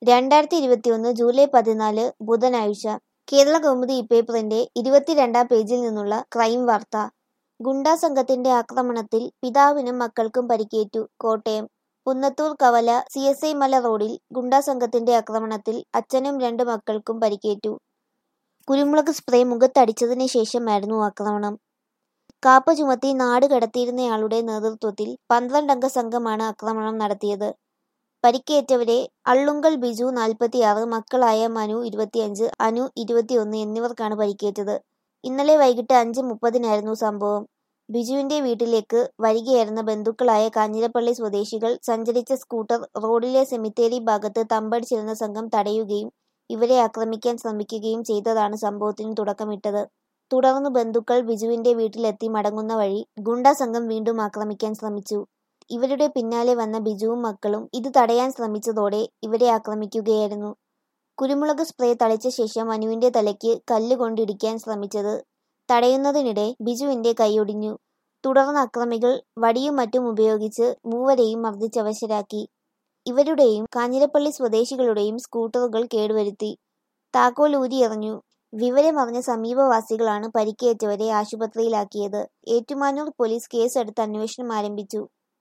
രണ്ടായിരത്തി ഇരുപത്തിയൊന്ന് ജൂലൈ പതിനാല് ബുധനാഴ്ച കേരള കൗമുദി ഇപ്പേപ്പറിന്റെ ഇരുപത്തിരണ്ടാം പേജിൽ നിന്നുള്ള ക്രൈം വാർത്ത ഗുണ്ടാ സംഘത്തിന്റെ ആക്രമണത്തിൽ പിതാവിനും മക്കൾക്കും പരിക്കേറ്റു കോട്ടയം പുന്നത്തൂർ കവല സി എസ് ഐ മല റോഡിൽ ഗുണ്ടാ സംഘത്തിന്റെ ആക്രമണത്തിൽ അച്ഛനും രണ്ട് മക്കൾക്കും പരിക്കേറ്റു കുരുമുളക് സ്പ്രേ മുഖത്തടിച്ചതിന് ശേഷമായിരുന്നു ആക്രമണം കാപ്പ ചുമത്തി നാട് കടത്തിയിരുന്നയാളുടെ നേതൃത്വത്തിൽ പന്ത്രണ്ടംഗ സംഘമാണ് ആക്രമണം നടത്തിയത് പരിക്കേറ്റവരെ അള്ളുങ്കൽ ബിജു നാൽപ്പത്തിയാറ് മക്കളായ മനു ഇരുപത്തിയഞ്ച് അനു ഇരുപത്തിയൊന്ന് എന്നിവർക്കാണ് പരിക്കേറ്റത് ഇന്നലെ വൈകിട്ട് അഞ്ച് മുപ്പതിനായിരുന്നു സംഭവം ബിജുവിന്റെ വീട്ടിലേക്ക് വരികയായിരുന്ന ബന്ധുക്കളായ കാഞ്ഞിരപ്പള്ളി സ്വദേശികൾ സഞ്ചരിച്ച സ്കൂട്ടർ റോഡിലെ സെമിത്തേരി ഭാഗത്ത് തമ്പടിച്ചിരുന്ന സംഘം തടയുകയും ഇവരെ ആക്രമിക്കാൻ ശ്രമിക്കുകയും ചെയ്തതാണ് സംഭവത്തിന് തുടക്കമിട്ടത് തുടർന്ന് ബന്ധുക്കൾ ബിജുവിന്റെ വീട്ടിലെത്തി മടങ്ങുന്ന വഴി ഗുണ്ടാ സംഘം വീണ്ടും ആക്രമിക്കാൻ ശ്രമിച്ചു ഇവരുടെ പിന്നാലെ വന്ന ബിജുവും മക്കളും ഇത് തടയാൻ ശ്രമിച്ചതോടെ ഇവരെ ആക്രമിക്കുകയായിരുന്നു കുരുമുളക് സ്പ്രേ തളിച്ച ശേഷം അനുവിന്റെ തലയ്ക്ക് കല്ലുകൊണ്ടിടിക്കാൻ ശ്രമിച്ചത് തടയുന്നതിനിടെ ബിജുവിന്റെ കൈയൊടിഞ്ഞു തുടർന്ന് അക്രമികൾ വടിയും മറ്റും ഉപയോഗിച്ച് മൂവരെയും മർദ്ദിച്ചവശരാക്കി ഇവരുടെയും കാഞ്ഞിരപ്പള്ളി സ്വദേശികളുടെയും സ്കൂട്ടറുകൾ കേടുവരുത്തി താക്കോൽ ഊരിയെറിഞ്ഞു വിവരമറിഞ്ഞ സമീപവാസികളാണ് പരിക്കേറ്റവരെ ആശുപത്രിയിലാക്കിയത് ഏറ്റുമാനൂർ പോലീസ് കേസെടുത്ത് അന്വേഷണം ആരംഭിച്ചു